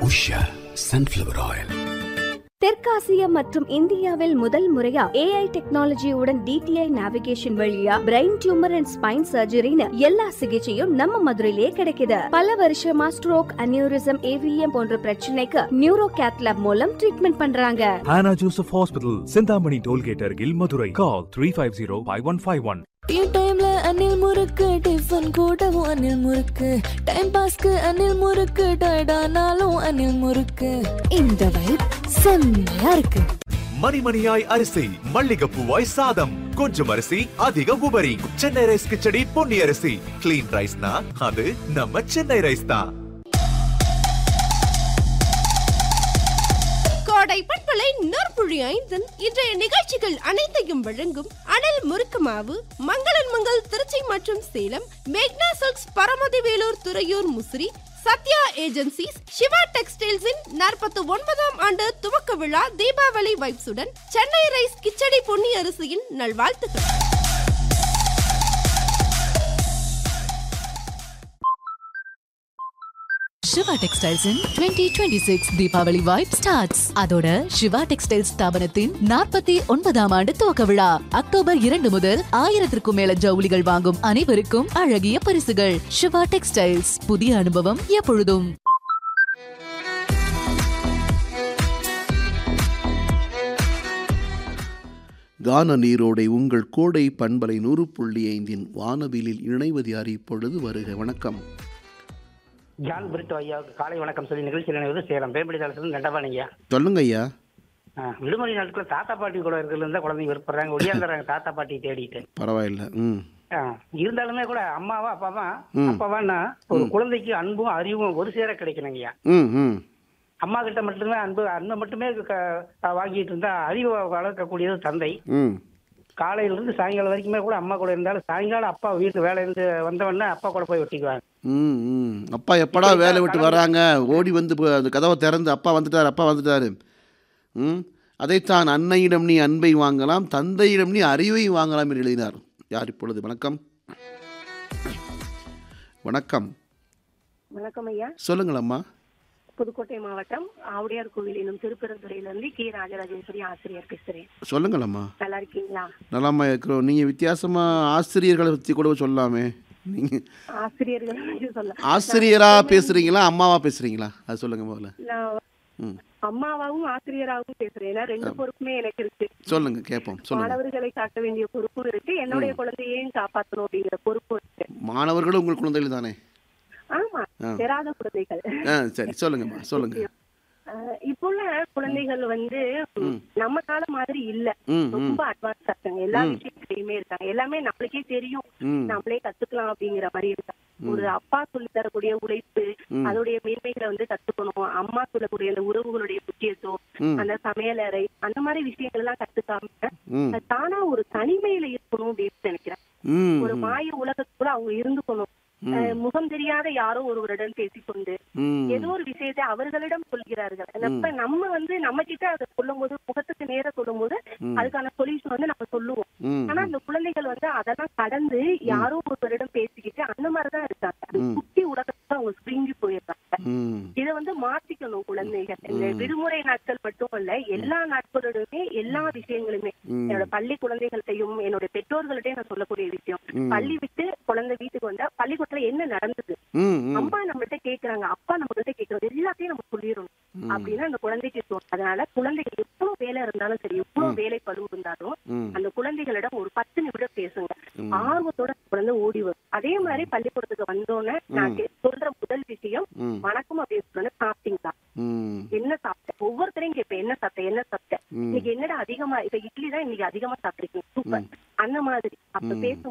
Usha sunflower oil தெற்காசியா மற்றும் இந்தியாவில் முதல் முறையா ஏஐ டெக்னாலஜியுடன் டிடிஐ நேவிகேஷன் வழியா பிரெயின் டியூமர் அண்ட் ஸ்பைன் சர்ஜரின்னு எல்லா சிகிச்சையும் நம்ம மதுரையிலேயே கிடைக்குது பல வருஷமா ஸ்ட்ரோக் அனியூரிசம் ஏவிஎம் போன்ற பிரச்சனைக்கு நியூரோ கேத்லாப் மூலம் ட்ரீட்மெண்ட் பண்றாங்க Hannah Joseph Hospital, Sindhamani Tollgate, Argil, Madurai. Call 350 5151. Tea டைம்ல அணில் முறுக்கு டிஃபன் கூடவும் அணில் முறுக்கு டைம் பாஸ்க்கு அணில் முறுக்கு டயர்டானாலும் அணில் முறுக்கு இந்த வைப் செம்மையா இருக்கு மணிமணியாய் அரிசி மல்லிகைப்பூவாய் சாதம் கொஞ்சம் அரிசி அதிக உபரி சென்னை ரைஸ் கிச்சடி பொன்னி அரிசி கிளீன் ரைஸ்னா அது நம்ம சென்னை ரைஸ் தான் கோடை பண்பலை நற்புழி ஐந்தன் இன்றைய நிகழ்ச்சிகள் அனைத்தையும் வழங்கும் அனல் முறுக்கு மாவு மங்களன் மங்கள் திருச்சி மற்றும் சேலம் மேக்னா சில்க்ஸ் பரமதி வேலூர் துறையூர் முசிறி சத்யா ஏஜென்சிஸ் சிவா டெக்ஸ்டைல்ஸின் நாற்பத்தி ஒன்பதாம் ஆண்டு துவக்க விழா தீபாவளி வைப்ஸுடன் சென்னை ரைஸ் கிச்சடி பொன்னி அரிசியின் நல்வாழ்த்துக்கள் Siva textiles twenty twenty six Deepavali vibe starts அதோட சிவா டெக்ஸ்டைல்ஸ் ஸ்தாபனத்தின் நாற்பத்தி ஒன்பதாம் ஆண்டு துவக்க விழா அக்டோபர் இரண்டு முதல் ஆயிரத்திற்கும் மேல ஜவுளிகள் வாங்கும் அனைவருக்கும் அழகிய பரிசுகள் சிவா டெக்ஸ்டைல்ஸ் புதிய அனுபவம் எப்பொழுதும் கான நீரோடை உங்கள் கோடை பண்பலை நூறு புள்ளி ஐந்தின் வானவிலில் இணைவது யார் இப்பொழுது வருக வணக்கம் ஜான் பிரிட்டோ ஐயாவுக்கு காலை வணக்கம் சொல்லி நிகழ்ச்சியில் இணைவது சேலம் வேம்படி தளத்திலிருந்து தண்டபாணிங்க சொல்லுங்க ஐயா விடுமுறை நாட்களில் தாத்தா பாட்டி கூட இருக்கிறதுல இருந்தா குழந்தைங்க விருப்பறாங்க ஒடியாந்துறாங்க தாத்தா பாட்டி தேடிட்டு பரவாயில்ல ம் ஆ, இருந்தாலுமே கூட அம்மாவா அப்பாவா ம். அப்பாவான்னா ஒரு குழந்தைக்கு அன்பும் அறிவும் ஒரு சேர கிடைக்கணுங்கய்யா ம் ம் அம்மா கிட்ட மட்டுமே அன்பு அன்பை மட்டுமே க- வாங்கிட்டு இருந்தா அறிவை வளர்க்கக்கூடியது தந்தை ம் காலையில இருந்து சாயங்காலம் வரைக்குமே கூட அம்மா கூட இருந்தாலும் சாயங்காலம் அப்பா வீட்டு வேலையிலிருந்து வந்தவொடனே அப்பா கூட போய் ஒட்டிக்குவாங்க ம் ம் அப்பா எப்படா வேலை விட்டு வராங்க ஓடி வந்து போ- அந்த கதவை திறந்து அப்பா வந்துட்டார் அப்பா வந்துட்டாரு ம் அதைத்தான் அன்னையிடம் நீ அன்பை வாங்கலாம் தந்தையிடம் நீ அறிவை வாங்கலாம் என்று எழுதினார் யார் இப்பொழுது வணக்கம் வணக்கம் வணக்கம் ஐயா சொல்லுங்கள் அம்மா புதுக்கோட்டை மாவட்டம் ஆவுடையார் கோவில் எனும் திருப்பரந்துறையிலிருந்து கே ராஜராஜேஸ்வரி ஆசிரியர் பேசுறேன் சொல்லுங்கள் அம்மா நல்லா இருக்கீங்களா நலமா இருக்கிறோம் நீங்கள் வித்தியாசமாக ஆசிரியர்களை பற்றி கூட சொல்லாமே நீங்கள் ஆசிரியர்கள் பற்றி சொல்ல ஆசிரியராக பேசுகிறீங்களா அம்மாவா பேசுகிறீங்களா அது சொல்லுங்கள் முதல்ல நான் ம் அம்மாவாகவும் ஆசிரியராகவும் பேசுறேன் ஏன்னா ரெண்டு பொறுப்புமே எனக்கு இருக்கு சொல்லுங்கள் கேட்போம் சொல்லுங்கள் மாணவர்களை காக்க வேண்டிய பொறுப்பும் இருக்கு என்னுடைய குழந்தையையும் காப்பாற்றணும் அப்படிங்கிற பொறுப்பும் இருக்கு மாணவர்களும் உங்கள் குழந்தைகள் தானே ஆமா ஆ. பெறாத குழந்தைகள் ஆ சரி சொல்லுங்கம்மா சொல்லுங்கள் அஹ் இப்போ உள்ள குழந்தைகள் வந்து நம்ம காலம் மாதிரி இல்ல ம் ம் ரொம்ப அட்வான்ஸ் இருக்காங்க எல்லா ம். விஷயத்துலயுமே இருக்காங்க எல்லாமே நம்மளுக்கே தெரியும் ம் நம்மளே கத்துக்கலாம் அப்படிங்கிற மாதிரி இருக்காங்க ஒரு அப்பா சொல்லி தரக்கூடிய உழைப்பு ம். அதோடைய மேன்மைகளை வந்து கத்துக்கணும் அம்மா சொல்லக்கூடிய அந்த உறவுகளுடைய முக்கியத்துவம் ம் அந்த சமையலறை அந்த மாதிரி விஷயங்கள் எல்லாம் கத்துக்காம ம் அது தானா ஒரு தனிமையில இருக்கணும் அப்படின்னு நினைக்கிறேன் ம் ஒரு மாய உலகத்துக்குள்ள அவங்க இருந்துக்கணும் ம். அஹ் முகம் தெரியாத யாரோ ஒருவருடன் பேசிக்கொண்டு ம் ஏதோ ஒரு விஷயத்தை அவர்களிடம் சொல்கிறார்கள் அப்ப நம்ம வந்து நம்ம கிட்ட அதை சொல்லும் போது முகத்துக்கு நேர சொல்லும் போது ம். அதுக்கான சொல்யூஷன் வந்து நம்ம சொல்லுவோம் ம் ஆனா அந்த குழந்தைகள் வந்து அதெல்லாம் கடந்து யாரோ ஒருவரிடம் பேசிக்கிட்டு அந்த மாதிரிதான் இருக்காங்க அந்த ம். குட்டி உலகத்துல அவங்க சுருங்கி போயிடுறாங்க ம் இதை வந்து மாத்திக்கணும் குழந்தைகள் இந்த விடுமுறை நாட்கள் மட்டும் இல்ல எல்லா நாட்களுமே எல்லா விஷயங்களுமே ம். என்னோட பள்ளி குழந்தைகள்கிட்டையும் என்னோட பெற்றோர்கள்ட்டையும் நான் சொல்லக்கூடிய விஷயம் ம். பள்ளி விட்டு குழந்தை வீட்டுக்கு வந்தா பள்ளிக்கூடத்துல என்ன நடந்தது ம் ம் அம்மா நம்மள்ட்ட கேக்குறாங்க அப்பா நம்ம கிட்ட கேக்குறது எல்லாத்தையும் நம்ம சொல்லிடணும் ம். அப்படின்னு அந்த குழந்தைக்கு தோணும் அதனால குழந்தைகள் எவ்வளவு வேலை இருந்தாலும் சரி எவ்வளவு வேலை பழு இருந்தாலும் ம் அந்த குழந்தைகளிடம் ஒரு பத்து நிமிடம் பேசுங்க ம். ஆர்வத்தோட குழந்தை ஓடி வரும் அதே மாதிரி பள்ளிக்கூடத்துக்கு வந்தோன்னே நான் கே- சொல்ற முதல் விஷயம் ம் வணக்கம் அப்படின்னு சொன்ன சாப்பிட்டீங்களா ம் என்ன சாப்பிட்ட ஒவ்வொருத்தரையும் கேட்பேன் என்ன சாப்பிட்ட என்ன சாப்பிட்ட ம். இன்னைக்கு என்னடா அதிகமா இப்ப இட்லி தான் இன்னைக்கு அதிகமா சாப்பிட்டிருக்கீங்க சூப்பர் அந்த மாதிரி அப்ப பேசும்